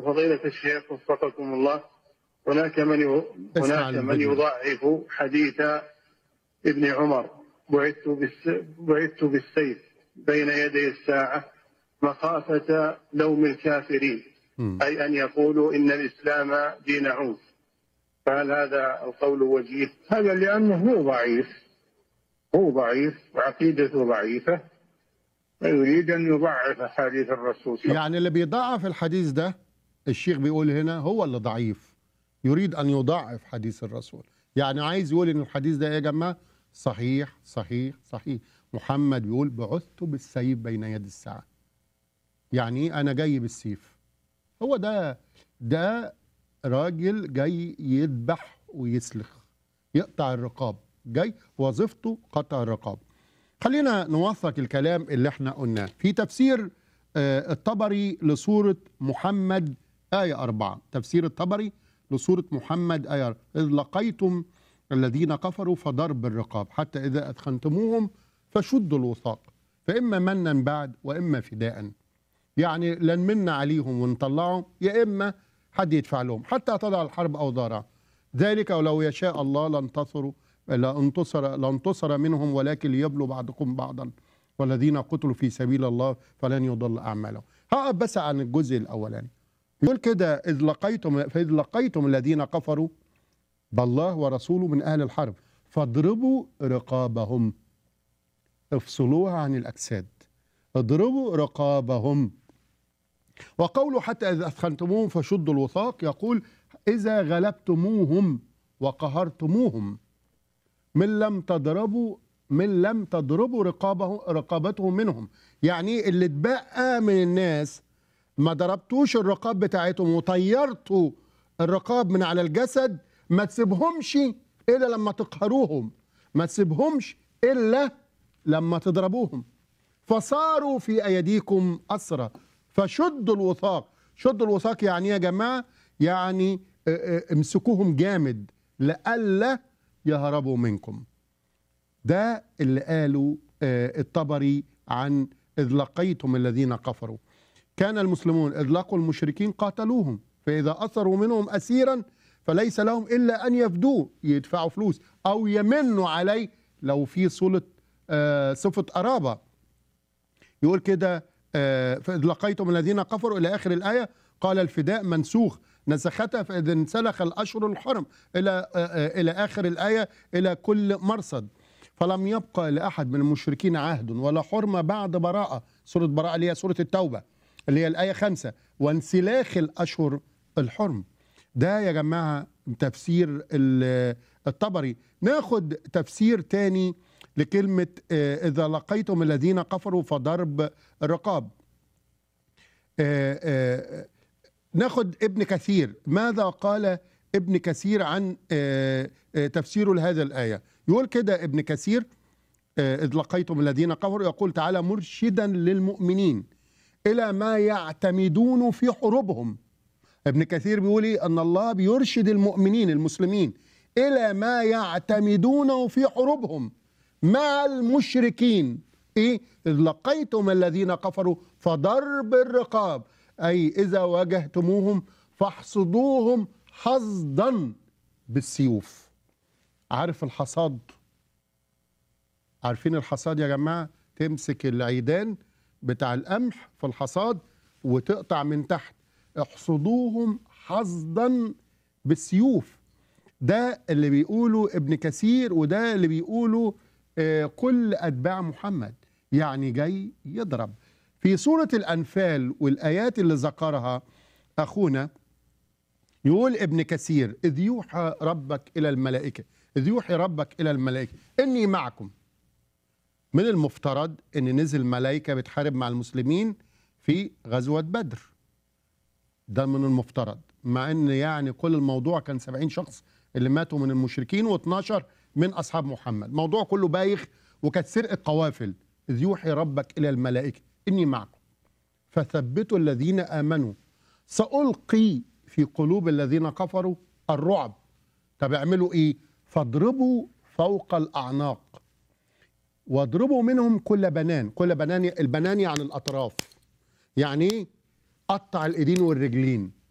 فضيلة الشيخ وفقكم الله هناك من ي- اسمع هناك من الفيديو. يضعف حديث ابن عمر بعثت بالس- بعثت بالسيف بين يدي الساعة مخافة لوم الكافرين مم. أي أن يقولوا إن الإسلام دين عنف فهل هذا القول وجيه؟ هذا لأنه هو ضعيف هو ضعيف وعقيدته ضعيفة ويريد أن يضعف أحاديث الرسول صلى الله يعني اللي بيضعف الحديث ده الشيخ بيقول هنا هو اللي ضعيف يريد ان يضعف حديث الرسول يعني عايز يقول ان الحديث ده يا جماعه صحيح صحيح صحيح محمد بيقول بعثت بالسيف بين يد الساعه يعني ايه انا جاي بالسيف هو ده ده راجل جاي يذبح ويسلخ يقطع الرقاب جاي وظيفته قطع الرقاب خلينا نوثق الكلام اللي احنا قلناه في تفسير آه، الطبري لسورة محمد آية أربعة تفسير الطبري لسورة محمد آية أربعة. إذ لقيتم الذين كفروا فضرب الرقاب حتى إذا أثخنتموهم فشدوا الوثاق فإما منا بعد وإما فداء يعني لن منا عليهم ونطلعهم يا إما حد يدفع لهم حتى تضع الحرب أوزارها ذلك ولو يشاء الله لانتصروا لانتصر لانتصر منهم ولكن ليبلوا بعضكم بعضا والذين قتلوا في سبيل الله فلن يضل اعمالهم. هقف بس عن الجزء الاولاني. يقول كده اذ لقيتم فاذ لقيتم الذين كفروا بالله ورسوله من اهل الحرب فاضربوا رقابهم افصلوها عن الاجساد. اضربوا رقابهم وقوله حتى اذا اثخنتموهم فشدوا الوثاق يقول اذا غلبتموهم وقهرتموهم من لم تضربوا من لم تضربوا رقابه رقابتهم منهم يعني اللي اتبقى من الناس ما ضربتوش الرقاب بتاعتهم وطيرتوا الرقاب من على الجسد ما تسيبهمش الا لما تقهروهم ما تسيبهمش الا لما تضربوهم فصاروا في ايديكم اسرى فشدوا الوثاق شدوا الوثاق يعني إيه يا جماعه يعني اه، اه، امسكوهم جامد لئلا يهربوا منكم ده اللي قاله آه، الطبري عن إذ لقيتم الذين كفروا كان المسلمون إذ لقوا المشركين قاتلوهم فإذا أثروا منهم أسيرا فليس لهم إلا أن يفدوه يدفعوا فلوس أو يمنوا عليه لو في صلة آه، صفة قرابة يقول كده آه، فإذ لقيتم الذين كفروا إلى آخر الآية قال الفداء منسوخ نسختها فإذا انسلخ الأشهر الحرم إلى آه، آه، إلى آخر الآية إلى كل مرصد فلم يبقى لأحد من المشركين عهد ولا حرمة بعد براءة سورة براءة اللي هي سورة التوبة اللي هي الآية خمسة وانسلاخ الأشهر الحرم ده يا جماعة تفسير ال- الطبري ناخد تفسير تاني لكلمة آه، إذا لقيتم الذين كفروا فضرب الرقاب آه، آه، ناخد ابن كثير ماذا قال ابن كثير عن آه، آه، تفسيره لهذه الآية يقول كده ابن كثير آه، إذ لقيتم الذين كفروا يقول تعالى مرشدا للمؤمنين إلى ما يعتمدون في حروبهم ابن كثير بيقول إيه؟ أن الله بيرشد المؤمنين المسلمين إلى ما يعتمدونه في حروبهم مع المشركين إيه؟ إذ لقيتم الذين كفروا فضرب الرقاب أي إذا واجهتموهم فاحصدوهم حصدا بالسيوف عارف الحصاد عارفين الحصاد يا جماعة تمسك العيدان بتاع القمح في الحصاد وتقطع من تحت احصدوهم حصدا بالسيوف ده اللي بيقوله ابن كثير وده اللي بيقوله آه، كل أتباع محمد يعني جاي يضرب في سورة الأنفال والآيات اللي ذكرها أخونا يقول ابن كثير إذ يوحى ربك إلى الملائكة إذ يوحي ربك إلى الملائكة إني معكم من المفترض ان نزل ملائكه بتحارب مع المسلمين في غزوه بدر ده من المفترض مع ان يعني كل الموضوع كان 70 شخص اللي ماتوا من المشركين و12 من اصحاب محمد الموضوع كله بايخ وكانت سرقه قوافل اذ يوحي ربك الى الملائكه اني معكم فثبتوا الذين امنوا سالقي في قلوب الذين كفروا الرعب طب اعملوا ايه فاضربوا فوق الاعناق واضربوا منهم كل بنان كل بنان البنان يعني الاطراف يعني ايه قطع الايدين والرجلين